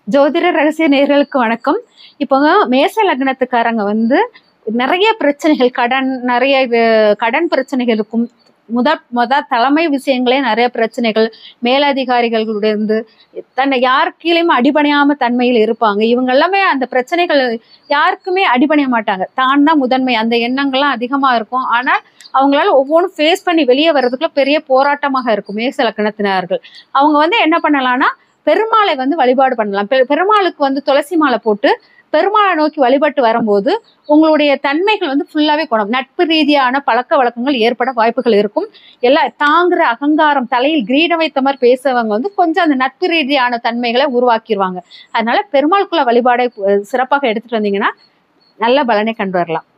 ஜோதிட ரகசிய நேர்களுக்கு வணக்கம் இப்போ மேச லக்னத்துக்காரங்க வந்து நிறைய பிரச்சனைகள் கடன் நிறைய இது- கடன் பிரச்சனைகள் இருக்கும் முத முத தலைமை விஷயங்களே நிறைய பிரச்சனைகள் மேலதிகாரிகளுடைய இருந்து தன்னை யார் கீழேயும் அடிபணியாம தன்மையில் இருப்பாங்க இவங்க எல்லாமே அந்த பிரச்சனைகள் யாருக்குமே அடிபணிய மாட்டாங்க தான் தான் முதன்மை அந்த எண்ணங்கள்லாம் அதிகமா இருக்கும் ஆனால் அவங்களால ஒவ்வொன்றும் ஃபேஸ் பண்ணி வெளியே வர்றதுக்குள்ள பெரிய போராட்டமாக இருக்கும் மேச லக்கணத்தினர்கள் அவங்க வந்து என்ன பண்ணலாம்னா பெருமாளை வந்து வழிபாடு பண்ணலாம் பெ- பெருமாளுக்கு வந்து துளசி மாலை போட்டு பெருமாளை நோக்கி வழிபட்டு வரும்போது உங்களுடைய தன்மைகள் வந்து ஃபுல்லாவே குணம் நட்பு ரீதியான பழக்க வழக்கங்கள் ஏற்பட வாய்ப்புகள் இருக்கும் எல்லா தாங்குற அகங்காரம் தலையில் கிரீடம் வைத்த மாதிரி பேசுறவங்க வந்து கொஞ்சம் அந்த நட்பு ரீதியான தன்மைகளை உருவாக்கிடுவாங்க அதனால பெருமாளுக்குள்ள வழிபாடை அஹ், சிறப்பாக எடுத்துட்டு வந்தீங்கன்னா நல்ல பலனை கண்டு வரலாம்